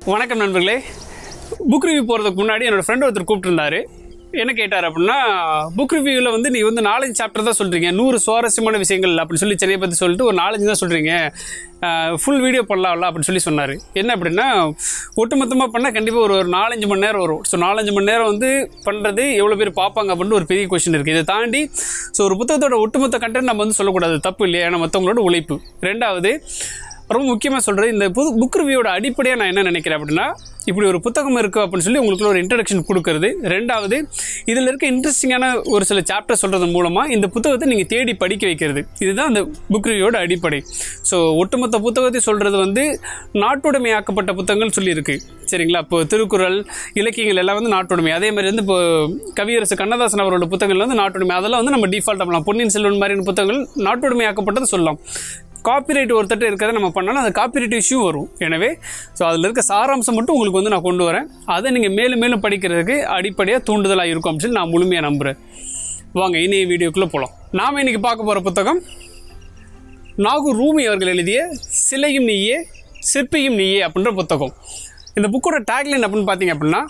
வணக்கம் நண்பர்களே book review போகிறதுக்கு முன்னாடி என்னோட ஃப்ரெண்ட் ஒருத்தர் கூப்பிட்டுருந்தாரு என்ன கேட்டார் அப்படின்னா புக் ரிவ்யூவில் வந்து நீ வந்து நாலஞ்சு சாப்டர் தான் சொல்கிறீங்க நூறு சுவாரஸ்யமான விஷயங்கள் அப்படின்னு சொல்லி சென்னையை பற்றி சொல்லிட்டு ஒரு நாலஞ்சு தான் சொல்கிறீங்க ஃபுல் வீடியோ பண்ணலாம்ல அப்படின்னு சொல்லி சொன்னார் என்ன அப்படின்னா ஒட்டுமொத்தமாக பண்ணால் கண்டிப்பாக ஒரு ஒரு நாலஞ்சு மணி நேரம் வரும் ஸோ நாலஞ்சு மணி நேரம் வந்து பண்ணுறது எவ்வளோ பேர் பார்ப்பாங்க அப்படின்னு ஒரு பெரிய கொஷின் இருக்குது இதை தாண்டி ஸோ ஒரு புத்தகத்தோட ஒட்டுமொத்த கண்டென்ட் நம்ம வந்து சொல்லக்கூடாது தப்பு இல்லையா ஏன்னா மற்றவங்களோட உழைப்பு ரெண்டாவது ரொம்ப முக்கியமாக சொல்கிறது இந்த புது புக் ரிவ்யூவோட அடிப்படையாக நான் என்ன நினைக்கிறேன் அப்படின்னா இப்படி ஒரு புத்தகம் இருக்குது அப்படின்னு சொல்லி உங்களுக்கு ஒரு இன்ட்ரடக்ஷன் கொடுக்கறது ரெண்டாவது இதில் இருக்க இன்ட்ரெஸ்டிங்கான ஒரு சில சாப்டர் சொல்கிறது மூலமாக இந்த புத்தகத்தை நீங்கள் தேடி படிக்க வைக்கிறது இதுதான் அந்த புக் ரிவ்யூவோட அடிப்படை ஸோ ஒட்டுமொத்த புத்தகத்தை சொல்கிறது வந்து நாட்டுடைமையாக்கப்பட்ட புத்தகங்கள் சொல்லியிருக்கு சரிங்களா இப்போ திருக்குறள் இலக்கியங்கள் எல்லாம் வந்து நாட்டுடைமை அதே மாதிரி வந்து இப்போ கவியரசு கண்ணதாசன் அவரோட புத்தகங்கள் வந்து நாட்டுடைமை அதெல்லாம் வந்து நம்ம டிஃபால்ட் பண்ணலாம் பொன்னியின் செல்வன் மாதிரியான புத்தகங்கள் நாட்டுடைமையாக்கப்பட்டது சொல்லலாம் காப்பிரைட் ஒருத்தட்ட இருக்கிறத நம்ம பண்ணாலும் அந்த காப்பிரைட் இஷ்யூ வரும் எனவே ஸோ அதில் இருக்க சாராம்சம் மட்டும் உங்களுக்கு வந்து நான் கொண்டு வரேன் அதை நீங்கள் மேலும் மேலும் படிக்கிறதுக்கு அடிப்படையாக தூண்டுதலாக இருக்கும் அப்படின்னு சொல்லி நான் முழுமையாக நம்புகிறேன் வாங்க இனிய வீடியோக்குள்ளே போகலாம் நாம் இன்னைக்கு பார்க்க போகிற புத்தகம் நாகூர் ரூமி அவர்கள் எழுதிய சிலையும் நீயே சிற்பியும் நீயே அப்படின்ற புத்தகம் இந்த புக்கோட டேக்லைன் அப்படின்னு பார்த்தீங்க அப்படின்னா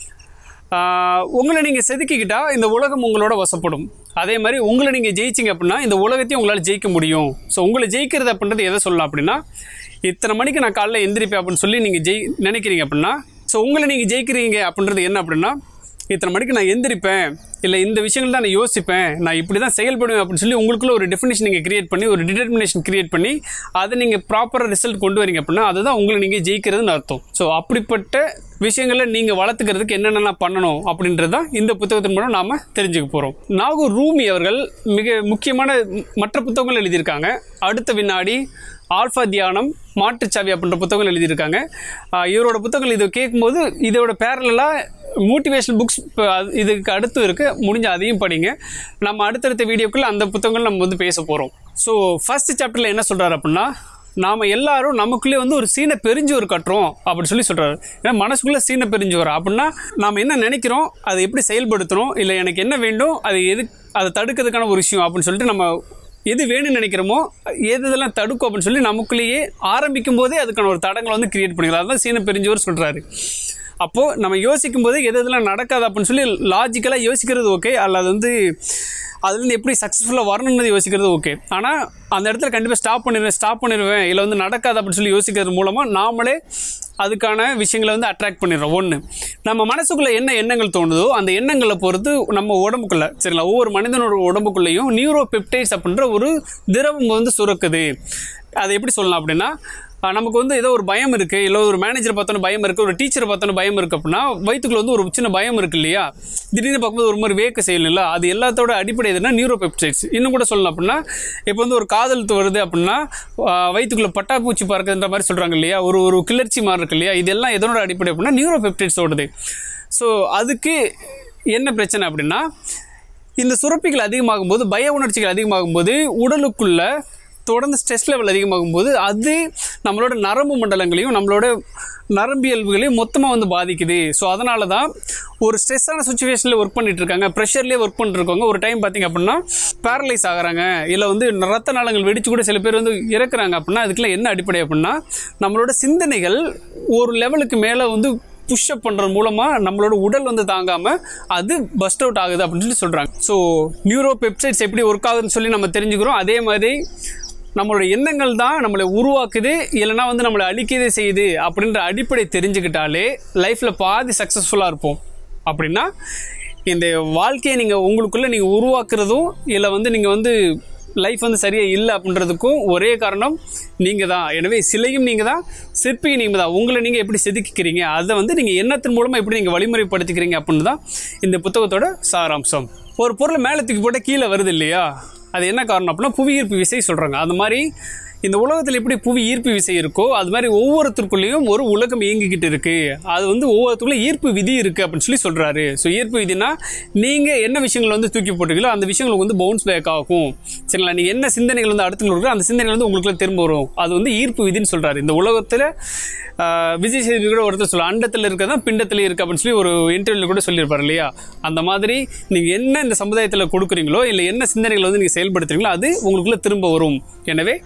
ஆஹ், உங்களை நீங்கள் செதுக்கிக்கிட்டா இந்த உலகம் உங்களோட வசப்படும் அதே மாதிரி உங்களை நீங்கள் ஜெயிச்சிங்க அப்படின்னா இந்த உலகத்தையும் உங்களால் ஜெயிக்க முடியும் ஸோ உங்களை ஜெயிக்கிறது அப்படின்றது எதை சொல்லலாம் அப்படின்னா இத்தனை மணிக்கு நான் காலைல எந்திரிப்பேன் அப்படின்னு சொல்லி நீங்கள் ஜெய் நினைக்கிறீங்க அப்படின்னா ஸோ உங்களை நீங்கள் ஜெயிக்கிறீங்க அப்படின்றது என்ன அப்படின்னா இத்தனை மணிக்கு நான் எந்திரிப்பேன் இல்லை இந்த விஷயங்கள் தான் நான் யோசிப்பேன் நான் இப்படி தான் செயல்படுவேன் அப்படின்னு சொல்லி உங்களுக்குள்ள ஒரு டெஃபினேஷன் நீங்கள் கிரியேட் பண்ணி ஒரு டிட்டர்மினேஷன் கிரியேட் பண்ணி அதை நீங்கள் ப்ராப்பராக ரிசல்ட் கொண்டு வரீங்க அப்படின்னா அதுதான் உங்களை நீங்கள் ஜெயிக்கிறதுன்னு அர்த்தம் ஸோ அப்படிப்பட்ட விஷயங்களை நீங்கள் வளர்த்துக்கிறதுக்கு என்னென்னலாம் பண்ணணும் அப்படின்றது தான் இந்த புத்தகத்தின் மூலம் நாம் தெரிஞ்சுக்க போகிறோம் நாகூர் ரூமி அவர்கள் மிக முக்கியமான மற்ற புத்தகங்கள் எழுதியிருக்காங்க அடுத்த வினாடி ஆல்ஃபா தியானம் மாட்டுச்சாவி அப்படின்ற புத்தகங்கள் எழுதியிருக்காங்க ஆஹ் இவரோட புத்தகங்கள் இது கேட்கும்போது இதோட பேரலாக மோட்டிவேஷனல் புக்ஸ் இதுக்கு அடுத்து இருக்குது முடிஞ்ச அதையும் படிங்க நம்ம அடுத்தடுத்த வீடியோக்குள்ள அந்த புத்தகங்கள் நம்ம வந்து பேச போகிறோம் ஸோ ஃபர்ஸ்ட் சாப்டரில் என்ன சொல்கிறாரு அப்படின்னா நாம் எல்லாரும் நமக்குள்ளே வந்து ஒரு சீனை பெருஞ்சோர் கட்டுறோம் அப்படின்னு சொல்லி சொல்கிறாரு ஏன்னா மனசுக்குள்ளே சீனை பெருஞ்சோர் அப்படின்னா நாம் என்ன நினைக்கிறோம் அதை எப்படி செயல்படுத்துகிறோம் இல்லை எனக்கு என்ன வேண்டும் அது எது அதை தடுக்கிறதுக்கான ஒரு விஷயம் அப்படின்னு சொல்லிட்டு நம்ம எது வேணும்னு நினைக்கிறோமோ எது இதெல்லாம் தடுக்கும் அப்படின்னு சொல்லி நமக்குள்ளேயே ஆரம்பிக்கும் போதே அதுக்கான ஒரு தடங்களை வந்து கிரியேட் பண்ணிக்கலாம் அதான் சீன பெருஞ்சவர் சொல்கிறாரு அப்போது நம்ம யோசிக்கும் போது எது இதெல்லாம் நடக்காது அப்படின்னு சொல்லி லாஜிக்கலாக யோசிக்கிறது ஓகே அல்லது வந்து அதுலேருந்து எப்படி சக்ஸஸ்ஃபுல்லாக வரணும்னு யோசிக்கிறது ஓகே ஆனால் அந்த இடத்துல கண்டிப்பாக ஸ்டாப் பண்ணிடுவேன் ஸ்டாப் பண்ணிடுவேன் இல்லை வந்து நடக்காது அப்படின்னு சொல்லி யோசிக்கிறது மூலமாக நாமளே அதுக்கான விஷயங்களை வந்து அட்ராக்ட் பண்ணிடுறோம் ஒன்று நம்ம மனசுக்குள்ளே என்ன எண்ணங்கள் தோணுதோ அந்த எண்ணங்களை பொறுத்து நம்ம உடம்புக்குள்ளே சரிங்களா ஒவ்வொரு மனிதனோட உடம்புக்குள்ளேயும் நியூரோ பெப்டைட்ஸ் அப்படின்ற ஒரு திரவம் வந்து சுரக்குது அதை எப்படி சொல்லலாம் அப்படின்னா அஹ் நமக்கு வந்து ஏதோ ஒரு பயம் இருக்குது இல்லை ஒரு மேனேஜர் பார்த்தோன்னு பயம் இருக்குது ஒரு டீச்சரை பார்த்தோன்னு பயம் இருக்குது அப்படின்னா வயிற்றுக்குள்ள வந்து ஒரு சின்ன பயம் இருக்கு இல்லையா திடீர்னு பார்க்கும்போது ஒரு மாதிரி வேக்க செய்யல அது எல்லாத்தோட அடிப்படை எதுனா நியூரோ பெப்டைட்ஸ் இன்னும் கூட சொல்லணும் அப்படின்னா இப்போ வந்து ஒரு காதல் வருது அப்படின்னா அஹ் வயிற்றுக்குள்ள பட்டாப்பூச்சி பறக்குதுன்ற மாதிரி சொல்கிறாங்க இல்லையா ஒரு ஒரு கிளர்ச்சி மாதிரி இருக்கு இல்லையா இதெல்லாம் எதனோட அடிப்படை அப்படின்னா நியூரோ பெப்டைட்ஸ் ஓடுது ஸோ அதுக்கு என்ன பிரச்சனை அப்படின்னா இந்த சுரப்பிகள் அதிகமாகும் போது பய உணர்ச்சிகள் அதிகமாகும் போது உடலுக்குள்ள தொடர்ந்து ஸ்ட்ரெஸ் லெவல் அதிகமாகும் போது அது நம்மளோட நரம்பு மண்டலங்களையும் நம்மளோட நரம்பியல்புகளையும் மொத்தமாக வந்து பாதிக்குது ஸோ அதனால தான் ஒரு ஸ்ட்ரெஸ்ஸான சுச்சுவேஷனில் ஒர்க் பண்ணிட்டு இருக்காங்க ப்ரெஷர்லேயே ஒர்க் பண்ணிருக்கவங்க ஒரு டைம் பார்த்தீங்க அப்படின்னா பேரலைஸ் ஆகுறாங்க இல்லை வந்து ரத்த நாளங்கள் வெடிச்சு கூட சில பேர் வந்து இறக்குறாங்க அப்படின்னா அதுக்கெல்லாம் என்ன அடிப்படை அப்படின்னா நம்மளோட சிந்தனைகள் ஒரு லெவலுக்கு மேலே வந்து புஷ்அப் பண்ணுறது மூலமாக நம்மளோட உடல் வந்து தாங்காமல் அது பஸ்ட் அவுட் ஆகுது அப்படின்னு சொல்லி சொல்கிறாங்க ஸோ நியூரோ பெப்சைட்ஸ் எப்படி ஒர்க் ஆகுதுன்னு சொல்லி நம்ம தெரிஞ்சுக்கிறோம் அதே மாதிரி நம்மளோட எண்ணங்கள் தான் நம்மளை உருவாக்குது இல்லைனா வந்து நம்மளை அழிக்கதே செய்யுது அப்படின்ற அடிப்படை தெரிஞ்சுக்கிட்டாலே லைஃப்பில் பாதி சக்ஸஸ்ஃபுல்லாக இருப்போம் அப்படின்னா இந்த வாழ்க்கையை நீங்கள் உங்களுக்குள்ளே நீங்கள் உருவாக்குறதும் இல்லை வந்து நீங்கள் வந்து லைஃப் வந்து சரியாக இல்லை அப்படின்றதுக்கும் ஒரே காரணம் நீங்கள் தான் எனவே சிலையும் நீங்கள் தான் சிற்பியும் நீங்கள் தான் உங்களை நீங்கள் எப்படி செதுக்கிக்கிறீங்க அதை வந்து நீங்கள் எண்ணத்தின் மூலமாக எப்படி நீங்கள் வழிமுறைப்படுத்திக்கிறீங்க அப்படின்னு தான் இந்த புத்தகத்தோட சாராம்சம் ஒரு பொருளை மேலே தூக்கி போட்டால் கீழே வருது இல்லையா அது என்ன காரணம் அப்படின்னா புவி ஈர்ப்பு விசை சொல்கிறாங்க அந்த மாதிரி இந்த உலகத்தில் எப்படி புவி ஈர்ப்பு விசை இருக்கோ அது மாதிரி ஒவ்வொருத்தருக்குள்ளேயும் ஒரு உலகம் இயங்கிக்கிட்டு இருக்கு அது வந்து ஒவ்வொருத்தருக்குள்ள ஈர்ப்பு விதி இருக்கு அப்படின்னு சொல்லி சொல்றாரு ஸோ ஈர்ப்பு விதினா நீங்க என்ன விஷயங்கள் வந்து தூக்கி போட்டீங்களோ அந்த விஷயங்களுக்கு வந்து பவுன்ஸ் பேக் ஆகும் சரிங்களா நீங்க என்ன சிந்தனைகள் வந்து அடுத்து இருக்கோ அந்த சிந்தனைகள் வந்து உங்களுக்குள்ள திரும்ப வரும் அது வந்து ஈர்ப்பு விதின்னு சொல்றாரு இந்த உலகத்துல ஆஹ், விஜய் சேதுபதி கூட ஒருத்தர் சொல்ல அண்டத்தில் இருக்கிறதா பிண்டத்தில் இருக்கு அப்படின்னு சொல்லி ஒரு இன்டர்வியூல கூட சொல்லியிருப்பாரு இல்லையா அந்த மாதிரி நீங்க என்ன இந்த சமுதாயத்தில் கொடுக்குறீங்களோ இல்லை என்ன சிந்தனைகளை வந்து நீங்க செயல்படுத்துறீங்களோ அது உங்களுக்குள்ள திரும்ப வரும் எனவே நல்ல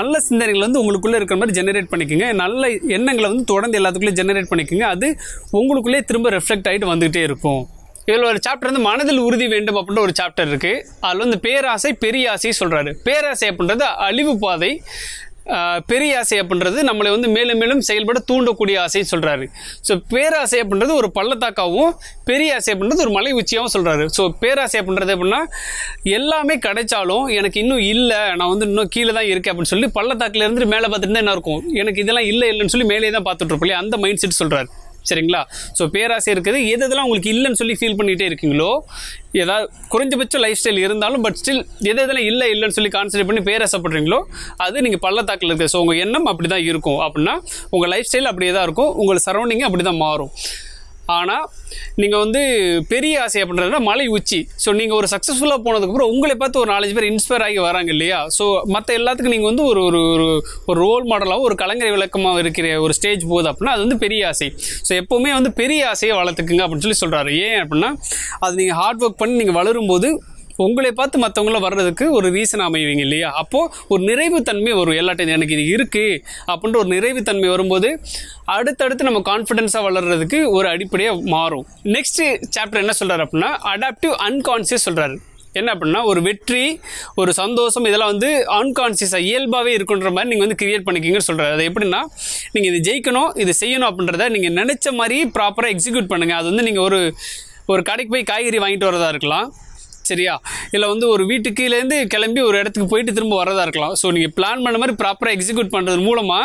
நல்ல சிந்தனைகள் வந்து உங்களுக்குள்ளே இருக்கிற மாதிரி ஜெனரேட் பண்ணிக்கோங்க நல்ல எண்ணங்களை வந்து தொடர்ந்து எல்லாத்துக்குள்ளே ஜெனரேட் பண்ணிக்கோங்க அது உங்களுக்குள்ளே திரும்ப ரெஃப்ளெக்ட் ஆகிட்டு வந்துகிட்டே இருக்கும் இதில் ஒரு சாப்டர் வந்து மனதில் உறுதி வேண்டும் அப்படின்ற ஒரு சாப்டர் இருக்குது அதில் வந்து பேராசை பெரிய ஆசை சொல்கிறாரு பேராசை அப்படின்றது அழிவு பாதை ஆஹ் பெரிய ஆசை அப்படின்றது நம்மளை வந்து மேலும் மேலும் செயல்பட தூண்டக்கூடிய ஆசைன்னு சொல்கிறாரு ஸோ பேராசை அப்படின்றது ஒரு பள்ளத்தாக்காவும் பெரிய ஆசை அப்படின்றது ஒரு மலை உச்சியாகவும் சொல்கிறாரு ஸோ பேராசை அப்படின்றது எப்படின்னா எல்லாமே கிடைச்சாலும் எனக்கு இன்னும் இல்லை நான் வந்து இன்னும் கீழே தான் இருக்கேன் அப்படின்னு சொல்லி பள்ளத்தாக்குல இருந்து மேலே பார்த்துட்டு இருந்தா என்ன இருக்கும் எனக்கு இதெல்லாம் இல்லை இல்லைன்னு சொல்லி மேலே தான் பார்த்துட்டு இருப்போம் இல்லையா அந்த மைண்ட் செட் சொல்கிறாரு சரிங்களா ஸோ பேராசை இருக்குது எது எதெல்லாம் உங்களுக்கு இல்லைன்னு சொல்லி ஃபீல் பண்ணிகிட்டே இருக்கீங்களோ ஏதாவது குறைஞ்சபட்ச லைஃப் ஸ்டைல் இருந்தாலும் பட் ஸ்டில் எது எதெல்லாம் இல்லை இல்லைன்னு சொல்லி கான்சன்ட்ரேட் பண்ணி பேராசைப்படுறீங்களோ அது நீங்கள் பள்ளத்தாக்கில் இருக்குது ஸோ உங்கள் எண்ணம் அப்படி தான் இருக்கும் அப்படின்னா உங்கள் லைஃப் ஸ்டைல் அப்படியே தான் இருக்கும் உங்கள் சரௌண்டிங் அப்படி தான் மாறும் ஆனால் நீங்கள் வந்து பெரிய ஆசை அப்படின்றதுனா மலை உச்சி ஸோ நீங்கள் ஒரு சக்ஸஸ்ஃபுல்லாக போனதுக்கப்புறம் உங்களை பார்த்து ஒரு நாலஞ்சு பேர் இன்ஸ்பயர் ஆகி வராங்க இல்லையா ஸோ மற்ற எல்லாத்துக்கும் நீங்கள் வந்து ஒரு ஒரு ஒரு ஒரு ரோல் மாடலாகவும் ஒரு கலைஞர் விளக்கமாக இருக்கிற ஒரு ஸ்டேஜ் போகுது அப்படின்னா அது வந்து பெரிய ஆசை ஸோ எப்போவுமே வந்து பெரிய ஆசையை வளர்த்துக்குங்க அப்படின்னு சொல்லி சொல்கிறாரு ஏன் அப்படின்னா அது நீங்கள் ஹார்ட் ஒர்க் பண்ணி நீங்கள் வளரும்போது உங்களை பார்த்து மற்றவங்கள வர்றதுக்கு ஒரு ரீசன் அமைவீங்க இல்லையா அப்போது ஒரு நிறைவுத்தன்மை வரும் எல்லா டைம் எனக்கு இது இருக்குது அப்படின்ற ஒரு நிறைவுத்தன்மை வரும்போது அடுத்தடுத்து நம்ம கான்ஃபிடென்ஸாக வளர்றதுக்கு ஒரு அடிப்படையாக மாறும் நெக்ஸ்ட் சாப்டர் என்ன சொல்கிறார் அப்படின்னா அடாப்டிவ் அன்கான்சியஸ் சொல்கிறாரு என்ன அப்படின்னா ஒரு வெற்றி ஒரு சந்தோஷம் இதெல்லாம் வந்து அன்கான்சியஸாக இயல்பாகவே இருக்குன்ற மாதிரி நீங்கள் வந்து கிரியேட் பண்ணிக்கிங்கன்னு சொல்கிறாரு அது எப்படின்னா நீங்கள் இது ஜெயிக்கணும் இது செய்யணும் அப்படின்றத நீங்கள் நினச்ச மாதிரி ப்ராப்பராக எக்ஸிக்யூட் பண்ணுங்கள் அது வந்து நீங்கள் ஒரு ஒரு கடைக்கு போய் காய்கறி வாங்கிட்டு வரதா இருக்கலாம் சரியா இல்லை வந்து ஒரு வீட்டுக்குலேருந்து கிளம்பி ஒரு இடத்துக்கு போயிட்டு திரும்ப வரதா இருக்கலாம் ஸோ நீங்கள் பிளான் பண்ண மாதிரி ப்ராப்பராக எக்ஸிக்யூட் பண்ணுறது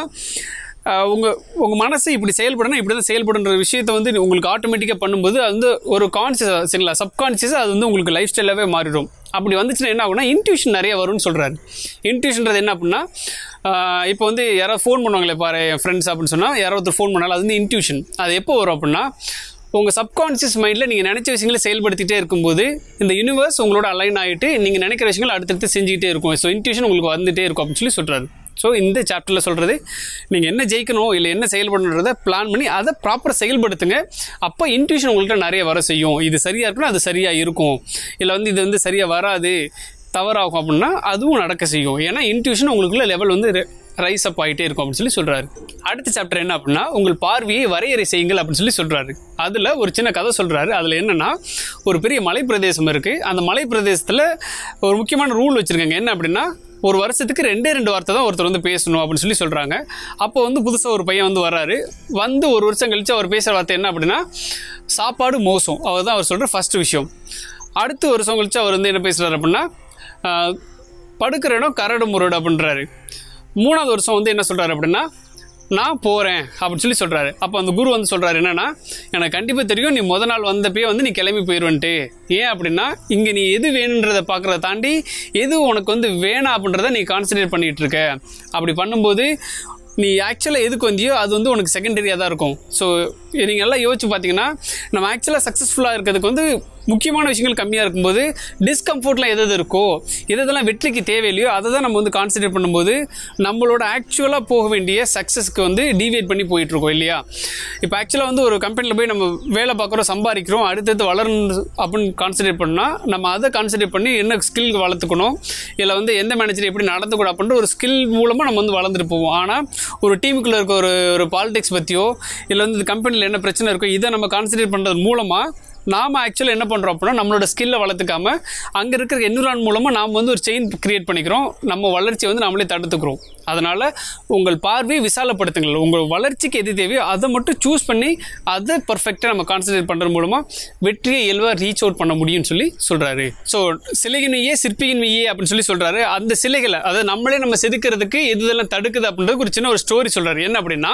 மூலமாக உங்கள் உங்கள் மனசு இப்படி செயல்படணும் இப்படி தான் செயல்படுன்ற விஷயத்தை வந்து உங்களுக்கு ஆட்டோமேட்டிக்காக பண்ணும்போது அது வந்து ஒரு கான்சியஸ் சரிங்களா சப்கான்சியஸாக அது வந்து உங்களுக்கு லைஃப் ஸ்டைலாகவே மாறிடும் அப்படி வந்துச்சுன்னா என்ன ஆகும்னா இன்ட்யூஷன் நிறைய வரும்னு சொல்கிறாரு இன்ட்யூஷன்றது என்ன அப்படின்னா ஆஹ் இப்போ வந்து யாராவது ஃபோன் பண்ணுவாங்களே பாரு என் ஃப்ரெண்ட்ஸ் அப்படின்னு சொன்னால் யாராவது ஒருத்தர் ஃபோன் பண்ணாலும் அது வந்து இன்ட்யூஷன் அது எப்போ வரும் அப்படின்னா உங்கள் சப்கான்ஷியஸ் மைண்டில் நீங்கள் நினச்ச விஷயங்களை செயல்படுத்திட்டே இருக்கும்போது இந்த யூனிவர்ஸ் உங்களோட அலைன் ஆகிட்டு நீங்கள் நினைக்கிற விஷயங்கள் அடுத்தடுத்து செஞ்சுக்கிட்டே இருக்கும் ஸோ இன்ட்யூஷன் உங்களுக்கு வந்துட்டே இருக்கும் அப்படின்னு சொல்லி சொல்கிறாரு ஸோ இந்த சாப்டரில் சொல்கிறது நீங்கள் என்ன ஜெயிக்கணும் இல்லை என்ன செயல்படணுன்றதை பிளான் பண்ணி அதை ப்ராப்பராக செயல்படுத்துங்க அப்போ இன்ட்யூஷன் உங்கள்கிட்ட நிறைய வர செய்யும் இது சரியாக இருக்குன்னா அது சரியாக இருக்கும் இல்லை வந்து இது வந்து சரியாக வராது தவறாகும் அப்படின்னா அதுவும் நடக்க செய்யும் ஏன்னா இன்ட்யூஷன் உங்களுக்குள்ள லெவல் வந்து ரைஸ் அப் ஆகிட்டே இருக்கும் அப்படின்னு சொல்லி சொல்கிறாரு அடுத்த சாப்டர் என்ன அப்படின்னா உங்கள் பார்வையை வரையறை செய்யுங்கள் அப்படின்னு சொல்லி சொல்கிறாரு அதில் ஒரு சின்ன கதை சொல்கிறாரு அதில் என்னென்னா ஒரு பெரிய மலை பிரதேசம் இருக்குது அந்த மலை பிரதேசத்தில் ஒரு முக்கியமான ரூல் வச்சுருக்காங்க என்ன அப்படின்னா ஒரு வருஷத்துக்கு ரெண்டே ரெண்டு வார்த்தை தான் ஒருத்தர் வந்து பேசணும் அப்படின்னு சொல்லி சொல்கிறாங்க அப்போ வந்து புதுசாக ஒரு பையன் வந்து வராரு வந்து ஒரு வருஷம் கழிச்சு அவர் பேசுகிற வார்த்தை என்ன அப்படின்னா சாப்பாடு மோசம் அவர் தான் அவர் சொல்கிற ஃபஸ்ட்டு விஷயம் அடுத்த வருஷம் கழிச்சு அவர் வந்து என்ன பேசுகிறார் அப்படின்னா ஆஹ், படுக்கிற இடம் கரடு முரடு அப்படின்றாரு மூணாவது வருஷம் வந்து என்ன சொல்கிறாரு அப்படின்னா நான் போகிறேன் அப்படின்னு சொல்லி சொல்கிறாரு அப்போ அந்த குரு வந்து சொல்கிறாரு என்னன்னா எனக்கு கண்டிப்பாக தெரியும் நீ முத நாள் வந்தப்பயே வந்து நீ கிளம்பி போயிடுவன்ட்டு ஏன் அப்படின்னா இங்கே நீ எது வேணுன்றதை பார்க்குறத தாண்டி எது உனக்கு வந்து வேணாம் அப்படின்றத நீ கான்சன்ட்ரேட் பண்ணிகிட்டு இருக்க அப்படி பண்ணும்போது நீ ஆக்சுவலாக எதுக்கு வந்தியோ அது வந்து உனக்கு செகண்டரியாக தான் இருக்கும் ஸோ நீங்கள் எல்லாம் யோசிச்சு பார்த்தீங்கன்னா நம்ம ஆக்சுவலாக சக்ஸஸ்ஃபுல்லாக இருக்கிறதுக்கு வந்து முக்கியமான விஷயங்கள் கம்மியாக இருக்கும்போது டிஸ்கம்ஃபர்ட்லாம் எது எது இருக்கோ எது எதெல்லாம் வெற்றிக்கு தேவையில்லையோ அதை தான் நம்ம வந்து கான்சன்ட்ரேட் பண்ணும்போது நம்மளோட ஆக்சுவலாக போக வேண்டிய சக்ஸஸ்க்கு வந்து டீவியேட் பண்ணி போயிட்டு இருக்கோம் இல்லையா இப்போ ஆக்சுவலாக வந்து ஒரு கம்பெனியில் போய் நம்ம வேலை பார்க்குறோம் சம்பாதிக்கிறோம் அடுத்தடுத்து வளரணும் அப்படின்னு கான்சன்ட்ரேட் பண்ணால் நம்ம அதை கான்சன்ட்ரேட் பண்ணி என்ன ஸ்கில் வளர்த்துக்கணும் இல்லை வந்து எந்த மேனேஜர் எப்படி நடந்துக்கூட அப்படின்ற ஒரு ஸ்கில் மூலமாக நம்ம வந்து வளர்ந்துட்டு போவோம் ஆனால் ஒரு டீமுக்குள்ளே இருக்க ஒரு ஒரு பாலிடிக்ஸ் பற்றியோ இல்லை வந்து இந்த கம்பெனியில் என்ன பிரச்சனை இருக்கோ இதை நம்ம கான்சன்ட்ரேட் பண்ணுறது மூலமாக நாம் ஆக்சுவலாக என்ன பண்ணுறோம் அப்படின்னா நம்மளோட ஸ்கில்லை வளர்த்துக்காம அங்கே இருக்கிற என்விரான் மூலமாக நாம் வந்து ஒரு செயின் கிரியேட் பண்ணிக்கிறோம் நம்ம வளர்ச்சியை வந்து நம்மளே தடுத்துக்கிறோம் அதனால் உங்கள் பார்வையை விசாலப்படுத்துங்கள் உங்கள் வளர்ச்சிக்கு எது தேவையோ அதை மட்டும் சூஸ் பண்ணி அதை பர்ஃபெக்டாக நம்ம கான்சன்ட்ரேட் பண்ணுறது மூலமாக வெற்றியை இயல்பாக ரீச் அவுட் பண்ண முடியும்னு சொல்லி சொல்கிறாரு ஸோ சிலைகினையே சிற்பியின்மையே அப்படின்னு சொல்லி சொல்கிறாரு அந்த சிலைகளை அதாவது நம்மளே நம்ம செதுக்கிறதுக்கு எது இதெல்லாம் தடுக்குது அப்படின்றதுக்கு ஒரு சின்ன ஒரு ஸ்டோரி சொல்கிறாரு என்ன அப்படின்னா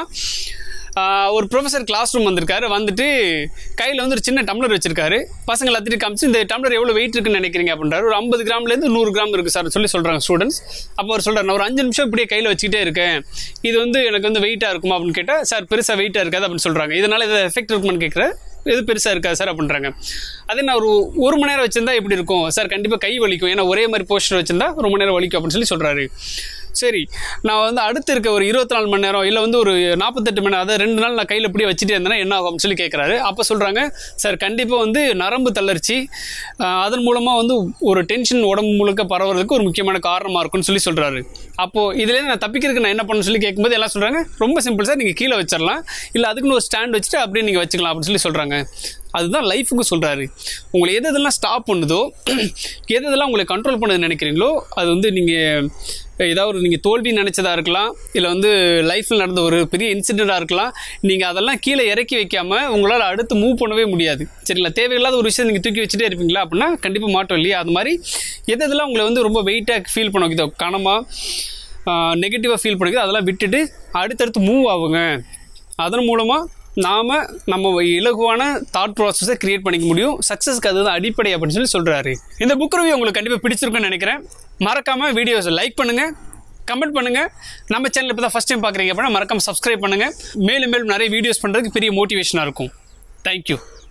ஆஹ் ஒரு ப்ரொஃபஸர் கிளாஸ் ரூம் வந்திருக்காரு வந்துட்டு கையில் வந்து ஒரு சின்ன டம்ளர் வச்சிருக்காரு பசங்க எல்லாத்தையும் காமிச்சு இந்த டம்ளர் எவ்வளோ வெயிட் இருக்குன்னு நினைக்கிறீங்க அப்படின்றாரு ஒரு ஐம்பது கிராம்லேருந்து நூறு கிராம் இருக்குது சார் சொல்லி சொல்கிறாங்க ஸ்டூடெண்ட்ஸ் அப்போ அவர் சொல்கிறார் நான் ஒரு அஞ்சு நிமிஷம் இப்படியே கையில் வச்சுக்கிட்டே இருக்கேன் இது வந்து எனக்கு வந்து வெயிட்டாக இருக்குமா அப்படின்னு கேட்டால் சார் பெருசாக வெயிட்டாக இருக்காது அப்படின்னு சொல்கிறாங்க இதனால் எதாவது எஃபெக்ட் இருக்குமான்னு கேட்குறேன் எது பெருசாக இருக்காது சார் அப்படின்றாங்க அதே நான் ஒரு ஒரு மணி நேரம் வச்சிருந்தா எப்படி இருக்கும் சார் கண்டிப்பாக கை வலிக்கும் ஏன்னா ஒரே மாதிரி போஸ்டர் வச்சிருந்தா ஒரு மணி நேரம் வலிக்கும் அப்படின்னு சொல்லி சொல்கிறாரு சரி நான் வந்து அடுத்து இருக்க ஒரு இருபத்தி நாலு மணி நேரம் இல்லை வந்து ஒரு நாற்பத்தெட்டு மணி நேரம் அதை ரெண்டு நாள் நான் கையில் இப்படியே வச்சுட்டே இருந்தேன்னா என்ன ஆகும்னு சொல்லி கேட்குறாரு அப்போ சொல்கிறாங்க சார் கண்டிப்பாக வந்து நரம்பு தளர்ச்சி ஆஹ், அதன் மூலமாக வந்து ஒரு டென்ஷன் உடம்பு முழுக்க பரவுறதுக்கு ஒரு முக்கியமான காரணமாக இருக்கும்னு சொல்லி சொல்கிறாரு அப்போது இதுலேருந்து நான் தப்பிக்கிறதுக்கு நான் என்ன பண்ணணும்னு சொல்லி கேட்கும்போது எல்லாம் சொல்கிறாங்க ரொம்ப சிம்பிள் சார் நீங்கள் கீழே வச்சிடலாம் இல்லை அதுக்குன்னு ஒரு ஸ்டாண்ட் வச்சுட்டு அப்படியே நீங்கள் வச்சுக்கலாம் அப்படின்னு சொல்லி சொல்கிறாங்க அதுதான் லைஃபுக்கு சொல்கிறாரு உங்களை எது எதெல்லாம் ஸ்டாப் பண்ணுதோ எது எதெல்லாம் உங்களை கண்ட்ரோல் பண்ணுதுன்னு நினைக்கிறீங்களோ அது வந்து நீங்கள் ஏதாவது ஒரு நீங்கள் தோல்வி நினச்சதா இருக்கலாம் இல்லை வந்து லைஃப்பில் நடந்த ஒரு பெரிய இன்சிடெண்ட்டாக இருக்கலாம் நீங்கள் அதெல்லாம் கீழே இறக்கி வைக்காம உங்களால் அடுத்து மூவ் பண்ணவே முடியாது சரிங்களா தேவையில்லாத ஒரு விஷயம் நீங்கள் தூக்கி வச்சுட்டே இருப்பீங்களா அப்படின்னா கண்டிப்பாக மாட்டோம் இல்லையா அது மாதிரி எது எதெல்லாம் உங்களை வந்து ரொம்ப வெயிட்டாக ஃபீல் பண்ண வைக்குதோ கனமாக நெகட்டிவாக ஃபீல் பண்ணிக்குது அதெல்லாம் விட்டுட்டு அடுத்தடுத்து மூவ் ஆகுங்க அதன் மூலமாக நாம் நம்ம இலகுவான தாட் ப்ராசஸை கிரியேட் பண்ணிக்க முடியும் சக்ஸஸ்க்கு அதுதான் அடிப்படை அப்படின்னு சொல்லி சொல்கிறாரு இந்த புக் ரிவ்யூ உங்களுக்கு கண்டிப்பாக பிடிச்சிருக்குன்னு நினைக்கிறேன் மறக்காமல் வீடியோஸை லைக் பண்ணுங்கள் கமெண்ட் பண்ணுங்கள் நம்ம சேனல் இப்போ தான் ஃபஸ்ட் டைம் பார்க்குறீங்க அப்படின்னா மறக்காமல் சப்ஸ்கிரைப் பண்ணுங்கள் மேலும் மேலும் நிறைய வீடியோஸ் பண்ணுறதுக்கு பெரிய மோட்டிவேஷனாக இருக்கும் தேங்க்யூ